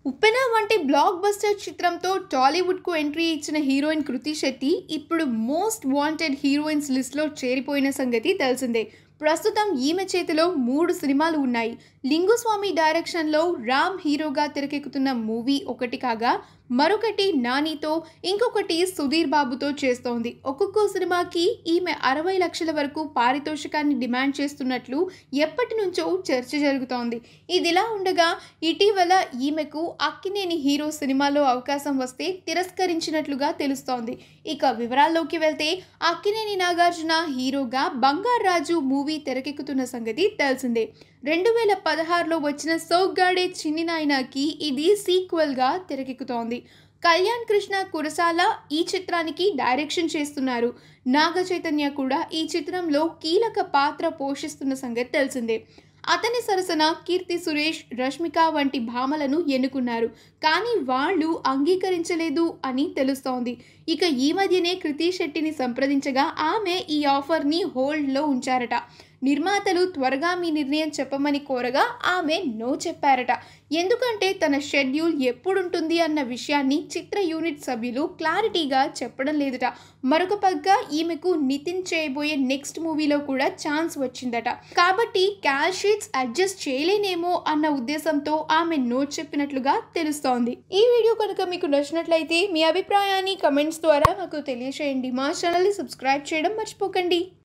ఉప్పెన వంటి blockbuster చిత్రంతో టాలీవుడ్కు ఎంట్రీ ఇచ్చిన హీరోయిన్ కృతి శెట్టి ఇప్పుడు మోస్ట్ వాంటెడ్ హీరోయిన్స్ లిస్ట్లో చేరిపోయిన సంగతి తెలిసిందే ప్రస్తుతం ఈమె చేతిలో మూడు సినిమాలు ఉన్నాయి లింగుస్వామి డైరెక్షన్లో రామ్ హీరోగా తెరకెక్కుతున్న మూవీ ఒకటి కాగా మరొకటి నానితో ఇంకొకటి సుధీర్ బాబుతో చేస్తోంది ఒక్కొక్క సినిమాకి ఈమె అరవై లక్షల వరకు పారితోషికాన్ని డిమాండ్ చేస్తున్నట్లు ఎప్పటి నుంచో చర్చ జరుగుతోంది ఇదిలా ఉండగా ఇటీవల ఈమెకు అక్కినేని హీరో సినిమాలో అవకాశం వస్తే తిరస్కరించినట్లుగా తెలుస్తోంది ఇక వివరాల్లోకి వెళ్తే అక్కినేని నాగార్జున హీరోగా బంగారు రాజు మూవీ తెరకెక్కుతున్న సంగతి తెలిసిందే రెండు వేల పదహారులో వచ్చిన సోగ్గాడే చిన్ని నాయనాకి ఇది సీక్వెల్గా తెరకెక్కుతోంది కళ్యాణ్ కృష్ణ కురసాల ఈ చిత్రానికి డైరెక్షన్ చేస్తున్నారు నాగ చైతన్య కూడా ఈ చిత్రంలో కీలక పాత్ర పోషిస్తున్న సంగతి తెలిసిందే అతని సరసన కీర్తి సురేష్ రష్మిక వంటి భామలను ఎన్నుకున్నారు కానీ వాళ్ళు అంగీకరించలేదు అని తెలుస్తోంది ఇక ఈ మధ్యనే కృతి శెట్టిని సంప్రదించగా ఆమె ఈ ఆఫర్ని హోల్డ్లో ఉంచారట నిర్మాతలు త్వరగా మీ నిర్ణయం చెప్పమని కోరగా ఆమె నో చెప్పారట ఎందుకంటే తన షెడ్యూల్ ఎప్పుడుంటుంది అన్న విషయాన్ని చిత్ర యూనిట్ సభ్యులు క్లారిటీగా చెప్పడం లేదట మరొక పక్క ఈమెకు నితిన్ చేయబోయే నెక్స్ట్ మూవీలో కూడా ఛాన్స్ వచ్చిందట కాబట్టి క్యాష్ షీట్స్ అడ్జస్ట్ చేయలేనేమో అన్న ఉద్దేశంతో ఆమె నోట్ చెప్పినట్లుగా తెలుస్తోంది ఈ వీడియో కనుక మీకు నచ్చినట్లయితే మీ అభిప్రాయాన్ని కమెంట్స్ ద్వారా మాకు తెలియజేయండి మా ఛానల్ని సబ్స్క్రైబ్ చేయడం మర్చిపోకండి